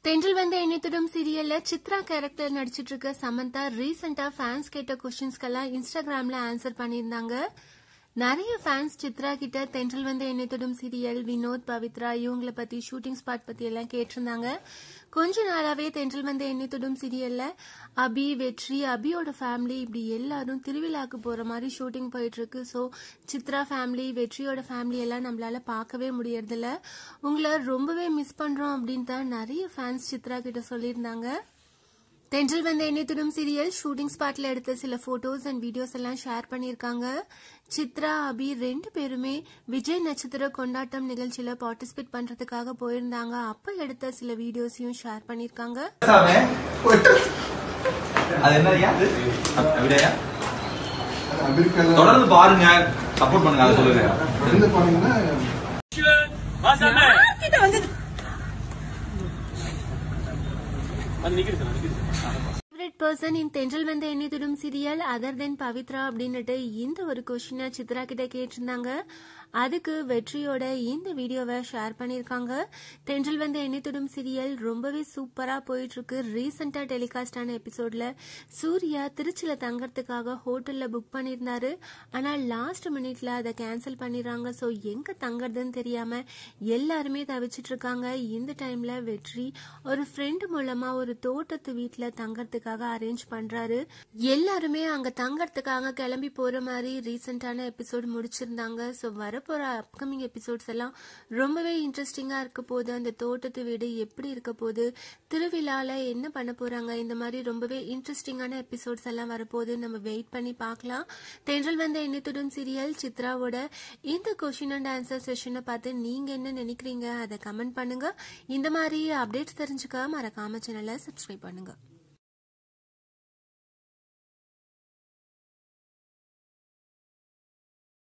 தென்றல் வந்த எண்ணத்துடன் சீரியல்ல சித்ரா கேரக்டர் நடிச்சிட்டு இருக்க சமந்தா ரீசெண்டா ஃபேன்ஸ் கேட்ட கொஸ்டின்ஸ்க்கெல்லாம் இன்ஸ்டாகிராம்ல ஆன்சர் பண்ணியிருந்தாங்க நிறைய ஃபேன்ஸ் சித்ரா கிட்ட தென்றல் வந்த எண்ணத்துடன் சீரியல் வினோத் பவித்ரா இவங்கள பத்தி ஷூட்டிங் ஸ்பாட் பத்தி எல்லாம் கேட்டிருந்தாங்க கொஞ்ச நாளாவே தென்றல் வந்த எண்ணத்துடன் சீரியல்ல அபி வெற்றி அபியோட ஃபேமிலி இப்படி எல்லாரும் திருவிழாக்கு போற மாதிரி ஷூட்டிங் போயிட்டு இருக்கு ஸோ சித்ரா ஃபேமிலி வெற்றியோட ஃபேமிலி எல்லாம் நம்மளால பார்க்கவே முடியறதில்ல உங்களை ரொம்பவே மிஸ் பண்றோம் அப்படின்னு தான் நிறைய ஃபேன்ஸ் சித்ரா கிட்ட சொல்லியிருந்தாங்க தென்றல் வந்த எண்ணத்துடும் சீரியல் ஷூட்டிங் ஸ்பாட்ல எடுத்த சில போட்டோஸ் அண்ட் வீடியோஸ் எல்லாம் ஷேர் பண்ணியிருக்காங்க சித்ரா அபி ரெண்டு பேருமே விஜய் நட்சத்திர கொண்டாட்டம் நிகழ்ச்சியில பார்ட்டிசிபேட் பண்றதுக்காக போயிருந்தாங்க அப்ப எடுத்த சில வீடியோஸையும் ஷேர் பண்ணியிருக்காங்க சாமி, அது என்னய்யா? அப்படியா? அமெரிக்கால தொடர்ந்து பாருங்க சப்போர்ட் பண்ணுங்க அதை சொல்லுங்க இருந்து போனீங்கன்னா கிட்ட வந்து favourite person in Thendral Vandha எண்ணத்துடும் சீரியல் அதர் தென் பவித்ரா அப்படின்னுட்டு இந்த ஒரு கொஸ்டினை சித்ரா கிட்ட கேட்டிருந்தாங்க அதுக்கு வெற்றியோட இந்த வீடியோவை ஷேர் பண்ணியிருக்காங்க தென்றல் வந்த எண்ணத்துடும் சீரியல் ரொம்பவே சூப்பரா போயிட்டு இருக்கு ரீசெண்டா டெலிகாஸ்ட் ஆன எபிசோட்ல சூர்யா திருச்சியில தங்கறதுக்காக ஹோட்டல்ல புக் பண்ணியிருந்தாரு ஆனா லாஸ்ட் மினிட்ல அதை கேன்சல் பண்ணிடுறாங்க ஸோ எங்க தங்கறதுன்னு தெரியாம எல்லாருமே தவிச்சிட்டு இருக்காங்க இந்த டைம்ல வெற்றி ஒரு ஃப்ரெண்ட் மூலமா ஒரு தோட்டத்து வீட்ல தங்கறதுக்காக அரேஞ்ச் பண்றாரு எல்லாருமே அங்க தங்கறதுக்காக கிளம்பி போற மாதிரி ரீசெண்டான எபிசோட் முடிச்சிருந்தாங்க ஸோ வரப்போற அப்கமிங் எபிசோட்ஸ் எல்லாம் ரொம்பவே இன்ட்ரெஸ்டிங்கா இருக்க போகுது அந்த தோட்டத்து வீடு எப்படி இருக்க போகுது திருவிழால என்ன பண்ண போறாங்க இந்த மாதிரி ரொம்பவே இன்ட்ரெஸ்டிங்கான எபிசோட்ஸ் எல்லாம் வரப்போகுது நம்ம வெயிட் பண்ணி பார்க்கலாம் தென்றல் வந்த எண்ணத்துடன் சீரியல் சித்ராவோட இந்த கொஷின் அண்ட் ஆன்சர் செஷனை பார்த்து நீங்க என்ன நினைக்கிறீங்க அதை கமெண்ட் பண்ணுங்க இந்த மாதிரி அப்டேட்ஸ் தெரிஞ்சுக்க மறக்காம சேனலை சப்ஸ்கிரைப் பண்ணுங்க